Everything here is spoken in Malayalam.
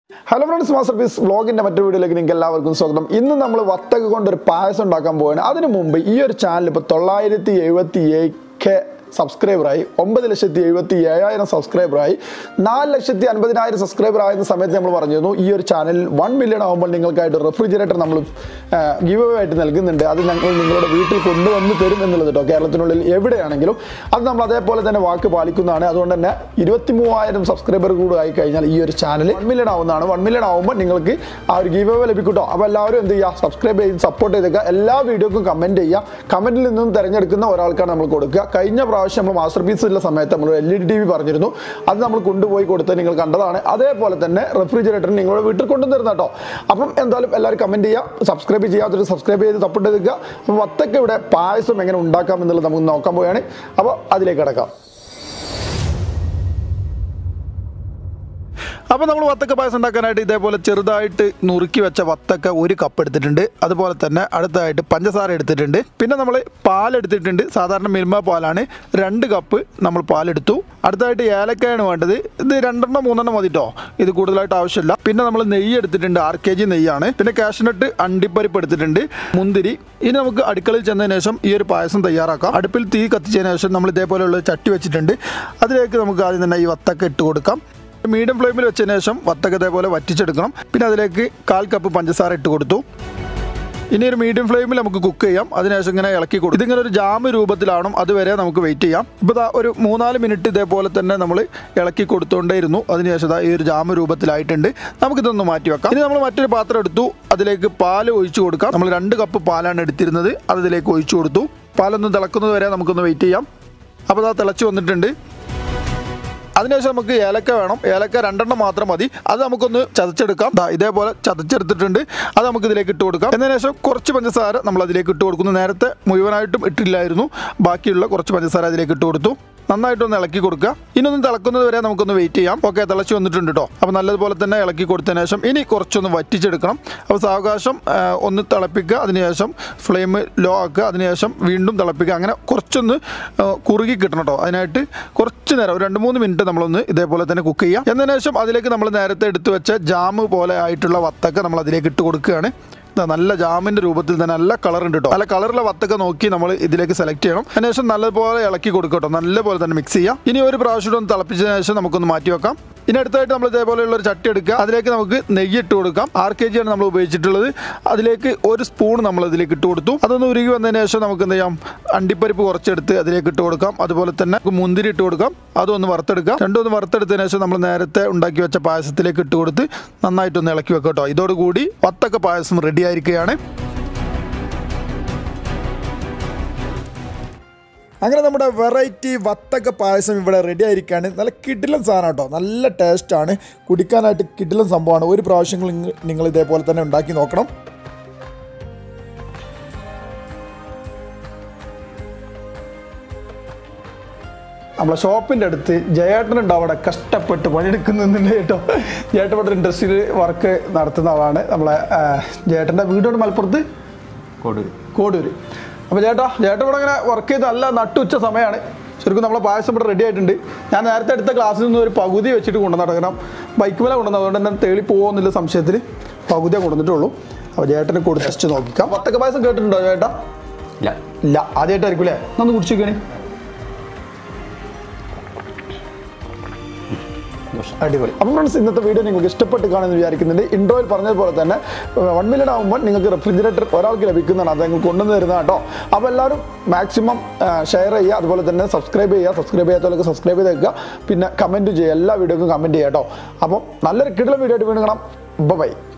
ഹലോ ഫ്രണ്ട്സ് മാസ്റ്റർ പീസ് വ്ളോഗിന്റെ മറ്റൊരു വീഡിയോയിലേക്ക് നിങ്ങൾക്ക് എല്ലാവർക്കും സ്വാഗതം ഇന്ന് നമ്മൾ വത്തക കൊണ്ട് ഒരു പായസം ഉണ്ടാക്കാൻ പോവുകയാണ് അതിനു മുമ്പ് ഈ ഒരു ചാനൽ ഇപ്പോൾ തൊള്ളായിരത്തി എഴുപത്തി ഏഴ് കെ സബ്സ്ക്രൈബറായി ഒമ്പത് ലക്ഷത്തി എഴുപത്തി ഏഴായിരം സബ്സ്ക്രൈബറായി നാല് ലക്ഷത്തി അൻപതിനായിരം സബ്സ്ക്രൈബർ ആയിരുന്ന സമയത്ത് നമ്മൾ പറഞ്ഞിരുന്നു ഈ ഒരു ചാനൽ വൺ മില്യൺ ആകുമ്പോൾ നിങ്ങൾക്കായിട്ട് റെഫ്രിജറേറ്റർ നമ്മൾ ഗീവ് അവേ ആയിട്ട് നൽകുന്നുണ്ട് അത് ഞങ്ങൾ നിങ്ങളുടെ വീട്ടിൽ കൊണ്ടുവന്ന് തരും എന്നുള്ളത് കേട്ടോ കേരളത്തിനുള്ളിൽ എവിടെയാണെങ്കിലും അത് നമ്മൾ അതേപോലെ തന്നെ വാക്ക് പാലിക്കുന്നതാണ് അതുകൊണ്ട് തന്നെ ഇരുപത്തി മൂവായിരം സബ്സ്ക്രൈബർ കൂടെ ആയി കഴിഞ്ഞാൽ ഈ ഒരു ചാനൽ വൺ മില്യൺ ആവുന്നതാണ് വൺ മില്യൺ ആവുമ്പോൾ നിങ്ങൾക്ക് ആ ഒരു ഗീവ് അവേ ലഭിക്കും കേട്ടോ അപ്പോൾ എല്ലാവരും എന്ത് ചെയ്യുക സബ്സ്ക്രൈബ് ചെയ്ത് സപ്പോർട്ട് ചെയ്തേക്കുക എല്ലാ വീഡിയോക്കും കമൻറ്റ് ചെയ്യുക കമൻറ്റിൽ നിന്നും തിരഞ്ഞെടുക്കുന്ന ഒരാൾക്കാണ് നമ്മൾ കൊടുക്കുക കഴിഞ്ഞ പ്രാവശ്യം നമ്മൾ മാസ്റ്റർ പീസ് ഉള്ള സമയത്ത് നമ്മൾ L E D T V പറഞ്ഞിരുന്നു അത് നമ്മൾ കൊണ്ടുപോയി കൊടുത്ത് നിങ്ങൾ കണ്ടതാണ് അതേപോലെ തന്നെ റെഫ്രിജറേറ്റർ നിങ്ങളുടെ വീട്ടിൽ കൊണ്ടുവന്നിരുന്ന കേട്ടോ അപ്പം എന്തായാലും എല്ലാവരും കമൻറ്റ് ചെയ്യുക സബ്സ്ക്രൈബ് ചെയ്യാത്തൊരു സബ്സ്ക്രൈബ് ചെയ്ത് സപ്പോർട്ട് ചെയ്തേക്കുക അപ്പോൾ വത്തക്ക ഇവിടെ പായസം എങ്ങനെ ഉണ്ടാക്കാം എന്നുള്ളത് നമുക്ക് നോക്കാൻ പോവുകയാണ് അപ്പോൾ അതിലേക്ക് കിടക്കാം അപ്പോൾ നമ്മൾ വത്തക്ക പായസം ഉണ്ടാക്കാനായിട്ട് ഇതേപോലെ ചെറുതായിട്ട് നുറുക്കി വെച്ച വത്തക്ക ഒരു കപ്പ് എടുത്തിട്ടുണ്ട് അതുപോലെ തന്നെ അടുത്തതായിട്ട് പഞ്ചസാര എടുത്തിട്ടുണ്ട് പിന്നെ നമ്മൾ പാൽ എടുത്തിട്ടുണ്ട് സാധാരണ മിൽമ പാലാണ് രണ്ട് കപ്പ് നമ്മൾ പാലെടുത്തു അടുത്തതായിട്ട് ഏലക്കായാണ് വേണ്ടത് ഇത് രണ്ടെണ്ണം മൂന്നെണ്ണം മതി കേട്ടോ ഇത് കൂടുതലായിട്ട് ആവശ്യമില്ല പിന്നെ നമ്മൾ നെയ്യ് എടുത്തിട്ടുണ്ട് ആറ് കെ ജി നെയ്യാണ് പിന്നെ കാഷ്നട്ട് അണ്ടിപ്പരിപ്പ് എടുത്തിട്ടുണ്ട് മുന്തിരി ഇനി നമുക്ക് അടുക്കളയിൽ ചെന്നതിന് ശേഷം ഈ ഒരു പായസം തയ്യാറാക്കാം അടുപ്പിൽ തീ കത്തിച്ചതിന് ശേഷം നമ്മൾ ഇതേപോലെയുള്ള ചട്ടി വെച്ചിട്ടുണ്ട് അതിലേക്ക് നമുക്ക് ആദ്യം തന്നെ ഈ വത്തക്ക ഇട്ട് കൊടുക്കാം മീഡിയം ഫ്ലെയിമിൽ വെച്ചതിന് ശേഷം വത്തക്ക ഇതേപോലെ വറ്റിച്ചെടുക്കണം പിന്നെ അതിലേക്ക് കാൽ കപ്പ് പഞ്ചസാര ഇട്ട് കൊടുത്തു ഇനി ഒരു മീഡിയം ഫ്ലെയിമിൽ നമുക്ക് കുക്ക് ചെയ്യാം അതിനുശേഷം ഇങ്ങനെ ഇളക്കി കൊടുക്കും ഇതിങ്ങനെ ഒരു ജാമ് രൂപത്തിലാവണം അതുവരെ നമുക്ക് വെയിറ്റ് ചെയ്യാം ഇപ്പോൾ ദാ ഒരു മൂന്നാല് മിനിറ്റ് ഇതേപോലെ തന്നെ നമ്മൾ ഇളക്കി കൊടുത്തുകൊണ്ടേയിരുന്നു അതിനുശേഷം ദാ ഈ ഒരു ജാമ് രൂപത്തിലായിട്ടുണ്ട് നമുക്കിതൊന്ന് മാറ്റി വെക്കാം ഇനി നമ്മൾ മറ്റൊരു പാത്രം എടുത്തു അതിലേക്ക് പാല് ഒഴിച്ചു കൊടുക്കാം നമ്മൾ രണ്ട് കപ്പ് പാലാണ് എടുത്തിരുന്നത് അത് ഇതിലേക്ക് ഒഴിച്ചു കൊടുത്തു പാലൊന്ന് തിളക്കുന്നത് വരെ നമുക്കൊന്ന് വെയിറ്റ് ചെയ്യാം അപ്പോൾ അത് തിളച്ച് വന്നിട്ടുണ്ട് അതിനുശേഷം നമുക്ക് ഏലക്ക വേണം ഏലക്ക രണ്ടെണ്ണം മാത്രം മതി അത് നമുക്കൊന്ന് ചതച്ചെടുക്കാം ദാ ഇതേപോലെ ചതച്ചെടുത്തിട്ടുണ്ട് അത് നമുക്ക് ഇതിലേക്ക് ഇട്ട് കൊടുക്കാം എന്നതിന് ശേഷം കുറച്ച് പഞ്ചസാര നമ്മൾ അതിലേക്ക് ഇട്ട് കൊടുക്കുന്നു നേരത്തെ മുഴുവനായിട്ടും ഇട്ടില്ലായിരുന്നു ബാക്കിയുള്ള കുറച്ച് പഞ്ചസാര അതിലേക്ക് ഇട്ട് കൊടുത്തു നന്നായിട്ടൊന്ന് ഇളക്കി കൊടുക്കുക ഇനി ഒന്ന് തിളക്കുന്നത് വരെ നമുക്കൊന്ന് വെയിറ്റ് ചെയ്യാം ഓക്കെ തിളച്ച് വന്നിട്ടുണ്ട് കേട്ടോ അപ്പോൾ നല്ലതുപോലെ തന്നെ ഇളക്കി കൊടുത്തതിന് ശേഷം ഇനി കുറച്ചൊന്ന് വറ്റിച്ചെടുക്കണം അപ്പോൾ സാവകാശം ആ, ഒന്ന് തിളപ്പിക്കുക അതിനുശേഷം ഫ്ലെയിം ലോ ആക്കുക അതിനുശേഷം വീണ്ടും തിളപ്പിക്കുക അങ്ങനെ കുറച്ചൊന്ന് ആ, കുറുകി കിട്ടണം കേട്ടോ അതിനായിട്ട് കുറച്ച് നേരം ഒരു രണ്ട് മൂന്ന് മിനിറ്റ് നമ്മളൊന്ന് ഇതേപോലെ തന്നെ കുക്ക് ചെയ്യാം എന്നതിന് ശേഷം അതിലേക്ക് നമ്മൾ നേരത്തെ എടുത്തു വെച്ച ജാമ് പോലെ ആയിട്ടുള്ള വത്തക്ക നമ്മൾ അതിലേക്ക് ഇട്ട് കൊടുക്കുകയാണ് ദാ നല്ല ജാമിൻ്റെ രൂപത്തിൽ തന്നെ നല്ല കളർ ഉണ്ട് കേട്ടോ നല്ല കളറുള്ള വത്തൊക്കെ നോക്കി നമ്മൾ ഇതിലേക്ക് സെലക്ട് ചെയ്യണം അതിനുശേഷം നല്ലപോലെ ഇളക്കി കൊടുക്കുക കേട്ടോ നല്ലപോലെ തന്നെ മിക്സ് ചെയ്യാം ഇനി ഒരു പ്രാവശ്യം കൂടെ ഒന്ന് തിളപ്പിച്ചതിന് ശേഷം നമുക്കൊന്ന് മാറ്റി വെക്കാം ഇനി അടുത്തായിട്ട് നമ്മൾ ഇതേപോലെയുള്ള ഒരു ചട്ടി എടുക്കുക അതിലേക്ക് നമുക്ക് നെയ്യ് ഇട്ട് കൊടുക്കാം ആർ കെ ജിയാണ് നമ്മൾ ഉപയോഗിച്ചിട്ടുള്ളത് അതിലേക്ക് ഒരു സ്പൂൺ നമ്മൾ ഇതിലേക്ക് ഇട്ട് കൊടുത്തു അതൊന്ന് ഉരുകി വന്നതിന് ശേഷം നമുക്ക് എന്ത് ചെയ്യാം അണ്ടിപ്പരിപ്പ് കുറച്ചെടുത്ത് അതിലേക്ക് ഇട്ട് കൊടുക്കാം അതുപോലെ തന്നെ നമുക്ക് മുന്തിരി ഇട്ട് കൊടുക്കാം അതൊന്ന് വറുത്തെടുക്കാം രണ്ടും ഒന്ന് വറുത്തെടുത്തതിന് ശേഷം നമ്മൾ നേരത്തെ ഉണ്ടാക്കി വെച്ച പായസത്തിലേക്ക് ഇട്ട് കൊടുത്ത് നന്നായിട്ടൊന്ന് ഇളക്കി വെക്കാം കേട്ടോ ഇതോടുകൂടി വത്തക്ക പായസം റെഡി ആയിരിക്കുകയാണ് അങ്ങനെ നമ്മുടെ വെറൈറ്റി വത്തക്ക പായസം ഇവിടെ റെഡി ആയിരിക്കുകയാണ് നല്ല കിടിലൻ സാധനം കേട്ടോ നല്ല ടേസ്റ്റാണ് കുടിക്കാനായിട്ട് കിടിലൻ സംഭവമാണ് ഒരു പ്രാവശ്യം നിങ്ങൾ- നിങ്ങൾ ഇതേപോലെ തന്നെ ഉണ്ടാക്കി നോക്കണം നമ്മളെ ഷോപ്പിൻ്റെ അടുത്ത് ജയേട്ടനുണ്ട് അവിടെ കഷ്ടപ്പെട്ട് പണിയെടുക്കുന്നുണ്ട് കേട്ടോ ജയേട്ടൻ ഇവിടെ ഇൻഡസ്ട്രിയിൽ വർക്ക് നടത്തുന്ന ആളാണ് നമ്മളെ ആ, ജയേട്ടൻ്റെ വീടോട് മലപ്പുറത്ത് കൊടു കോടൂര് അപ്പോൾ ചേട്ടാ ചേട്ടൻ ഇവിടെ ഇങ്ങനെ വർക്ക് ചെയ്ത് നല്ല നട്ടുച്ച സമയമാണ് ശരിക്കും നമ്മളെ പായസം ഇവിടെ റെഡി ആയിട്ടുണ്ട് ഞാൻ നേരത്തെ എടുത്ത ക്ലാസ്സിൽ നിന്ന് ഒരു പകുതി വെച്ചിട്ട് കൊണ്ടുവന്നു കാരണം ബൈക്ക് മേലെ കൊണ്ടുവന്നത് അതുകൊണ്ട് തന്നെ തേളി പോകുമെന്നുള്ള സംശയത്തിൽ പകുതിയെ കൊണ്ടുവന്നിട്ടുള്ളൂ അപ്പോൾ ചേട്ടനെ കൂടി ടെസ്റ്റ് നോക്കിക്കാം വത്തക്ക പായസം കേട്ടിട്ടുണ്ടോ ചേട്ടാ ഇല്ല ഇല്ല ആദ്യമായിട്ടായിരിക്കും അല്ലേ ഒന്ന് കുടിച്ചേക്കണേ അടിപൊളി അപ്പം ഫ്രണ്ട്സ് ഇന്നത്തെ വീഡിയോ നിങ്ങൾക്ക് ഇഷ്ടപ്പെട്ട് കാണുമെന്ന് വിചാരിക്കുന്നുണ്ട് ഇൻട്രോയിൽ പറഞ്ഞതുപോലെ തന്നെ വൺ മില്യൺ ആകുമ്പോൾ നിങ്ങൾക്ക് റെഫ്രിജറേറ്റർ ഒരാൾക്ക് ലഭിക്കുന്നതാണ് അത് ഞങ്ങൾ കൊണ്ടുവന്ന് തരുന്നത് കേട്ടോ അപ്പോൾ എല്ലാവരും മാക്സിമം ഷെയർ ചെയ്യുക അതുപോലെ തന്നെ സബ്സ്ക്രൈബ് ചെയ്യുക സബ്സ്ക്രൈബ് ചെയ്യാത്തവർക്ക് സബ്സ്ക്രൈബ് ചെയ്ത് വെക്കുക പിന്നെ കമൻറ്റ് ചെയ്യുക എല്ലാ വീഡിയോക്കും കമൻറ്റ് ചെയ്യുക കേട്ടോ അപ്പം നല്ലൊരു കിടലം വീഡിയോ ആയിട്ട് വീണ്ടും കാണാം ബൈ